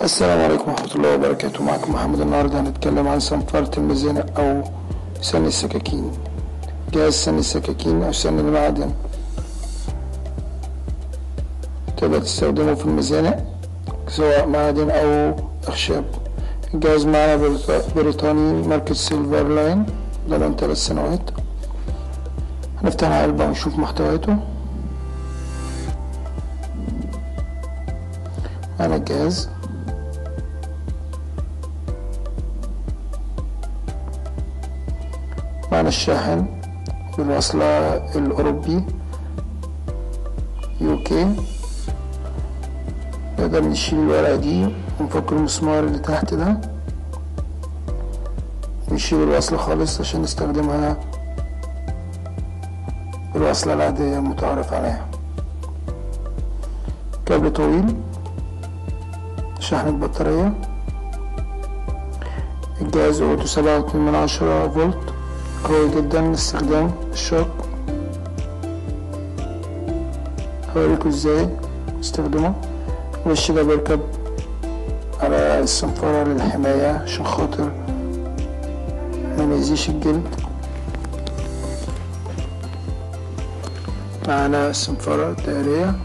السلام عليكم ورحمة الله وبركاته معكم محمد النهاردة هنتكلم عن صنفرة الميزانة أو سن السكاكين جهاز سن السكاكين أو سن المعدن تقدر تستخدمه في الميزانة سواء معدن أو أخشاب الجهاز معنا بريط- بريطاني ماركة سيلفر لاين ضمان ثلاث سنوات هنفتح العلبة ونشوف محتوياته معنا الجهاز معنا الشاحن بالوصلة الأوروبي يوكي نقدر نشيل الورقة دي ونفك المسمار اللي تحت ده نشيل الوصلة خالص عشان نستخدمها بالوصلة العادية المتعارف عليها كابل طويل شحن البطارية الجهاز قوته سبعة واتنين من عشرة فولت قوي جدا لاستخدام الشوك هوريكم ازاي نستخدمه الوش ده بيركب على الصنفرة للحماية عشان خاطر ما نأذيش الجلد معانا الصنفرة الدائرية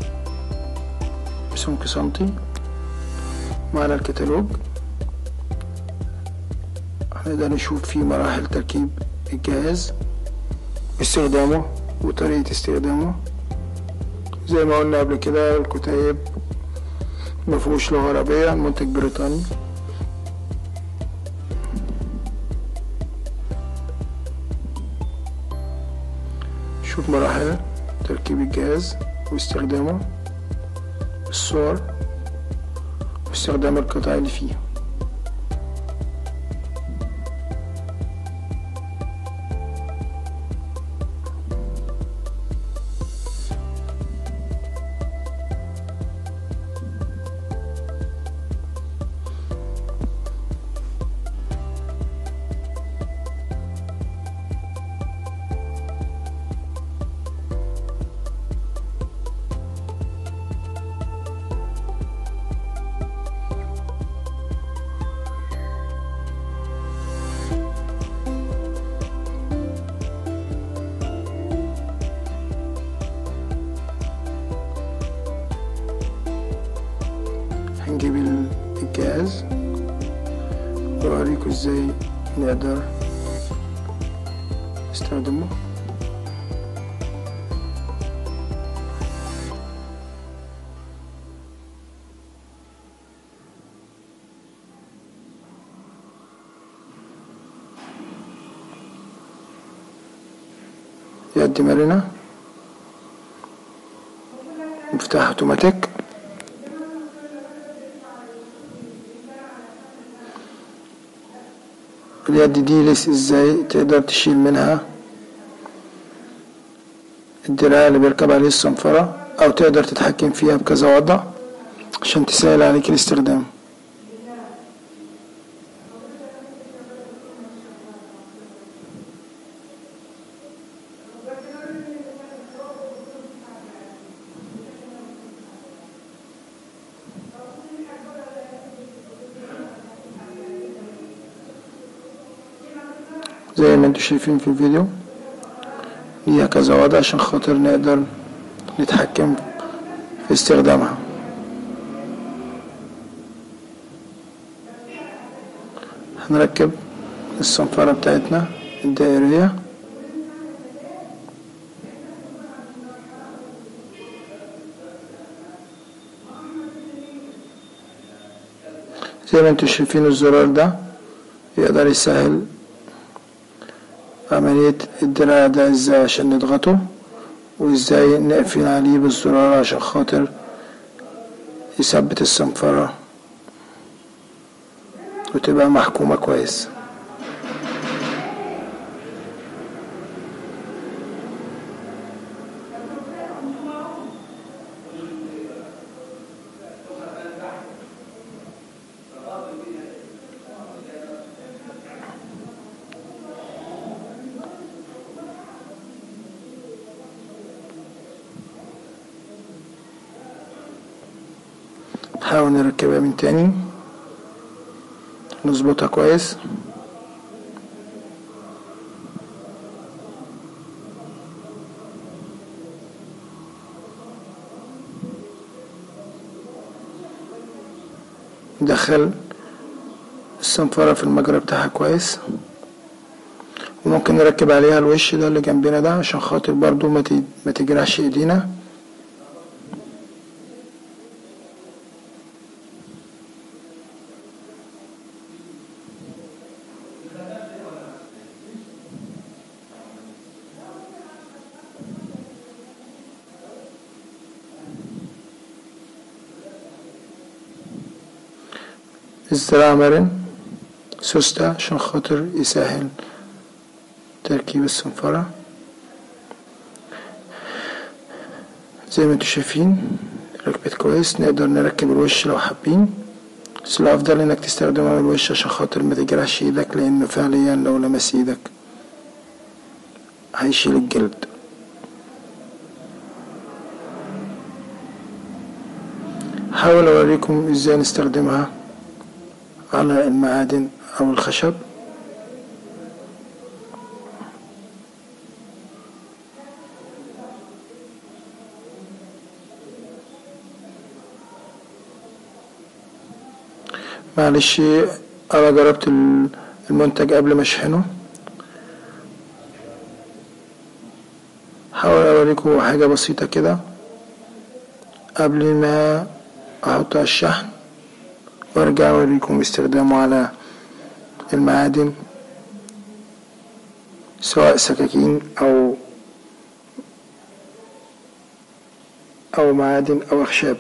بسمك سنتي معانا الكتالوج هنقدر نشوف فيه مراحل تركيب الجهاز استخدامه وطريقة استخدامه زي ما قلنا قبل كده الكتيب مفهوش لغة عربية منتج بريطاني شوف مراحل تركيب الجهاز واستخدامه الصور واستخدام القطع اللي فيه هنجيب ال- الجهاز وأوريكم ازاي نقدر نستخدمه يد مرنة مفتاح اوتوماتيك اليد دي لسه ازاي تقدر تشيل منها الدراع اللي بيركب عليه الصنفرة او تقدر تتحكم فيها بكذا وضع عشان تسهل عليك الاستخدام زي ما انتم شايفين في الفيديو ليها كذا وضع عشان خاطر نقدر نتحكم في استخدامها هنركب الصنفرة بتاعتنا الدائرية زي ما انتم شايفين الزرار ده يقدر يسهل عملية الدراع ده ازاي عشان نضغطه وازاي نقفل عليه بالزرار عشان خاطر يثبت الصنفرة وتبقى محكومة كويس نحاول نركبها من تاني نظبطها كويس ندخل الصنفرة في المجرى بتاعها كويس وممكن نركب عليها الوش ده اللي جنبنا ده عشان خاطر برضو ما ت- ما تجرحش ايدينا الزراعة مرن سوستة عشان خاطر يسهل تركيب الصنفرة زي ما انتوا شايفين ركبت كويس نقدر نركب الوش لو حابين بس الأفضل إنك تستخدمها الوش عشان خاطر ما تجرحش إيدك لأنه فعليا لو لمس إيدك هيشيل الجلد حاول أوريكم إزاي نستخدمها على المعادن أو الخشب معلش أنا جربت ال- المنتج قبل ما أشحنه حاول أوريكم حاجة بسيطة كده قبل ما أحطها الشحن وارجع اوريكم استخدامه على المعادن سواء سكاكين او او معادن او اخشاب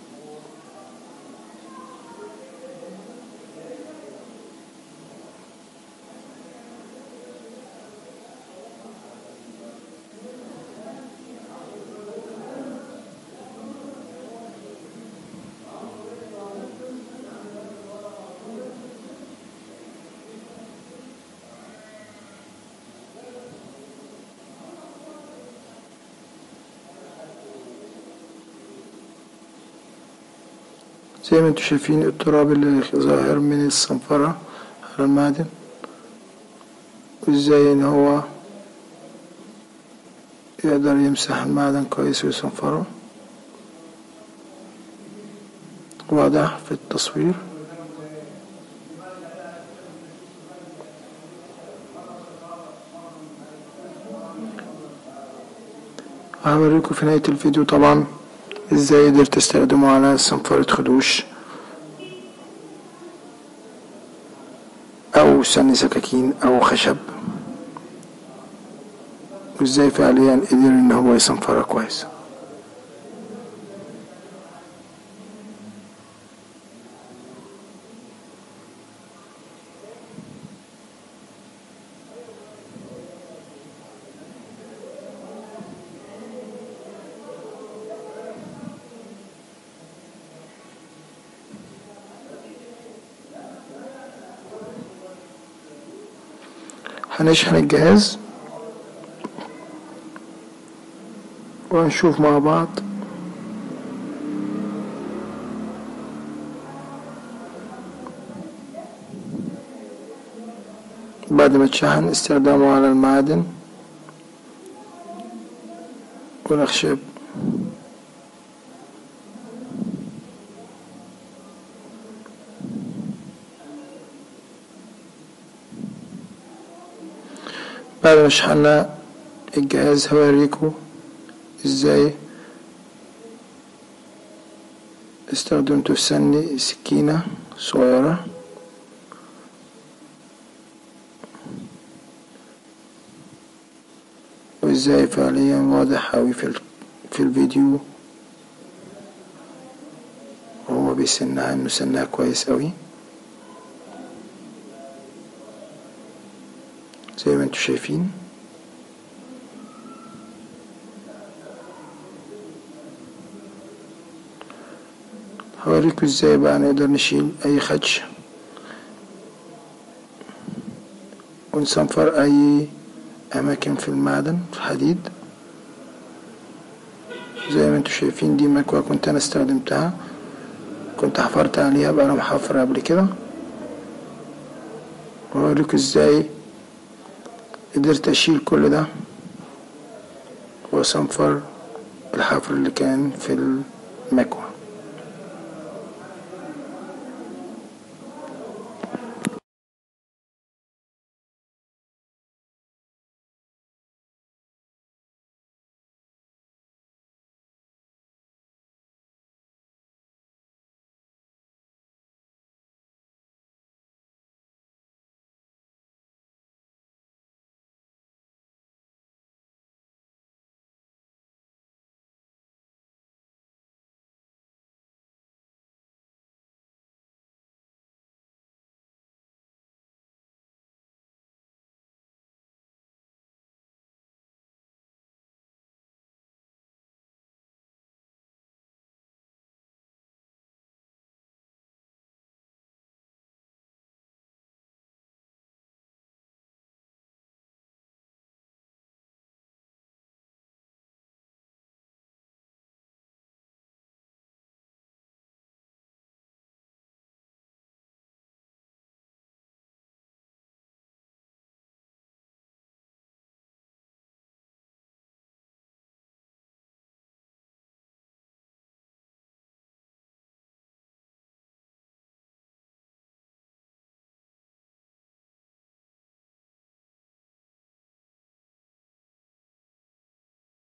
زي ما انتوا شايفين التراب اللي ظاهر من الصنفرة على المعدن وازاي ان هو يقدر يمسح المعدن كويس ويصنفره واضح في التصوير هوريكم في نهاية الفيديو طبعا ازاي قدرت استخدمه على صنفرة خدوش او سن سكاكين او خشب وازاي فعليا قدر ان هو يصنفرها كويس هنشحن الجهاز وهنشوف مع بعض بعد ما اتشحن استخدامه على المعادن والأخشاب بعد ما شحنا الجهاز هوريكم ازاي استخدمته في سن سكينة صغيرة وازاي فعليا واضح اوي في, ال- في الفيديو وهو بيسنها انه سنها كويس اوي زي ما انتوا شايفين هوريكم ازاي بقى نقدر نشيل اي خدش ونصنفر اي اماكن في المعدن في الحديد زي ما انتوا شايفين دي مكوى كنت انا استخدمتها كنت حفرت عليها بقى انا محفر قبل كده وأوريكم ازاي قدرت اشيل كل ده وصنفر الحفر اللي كان في المكوى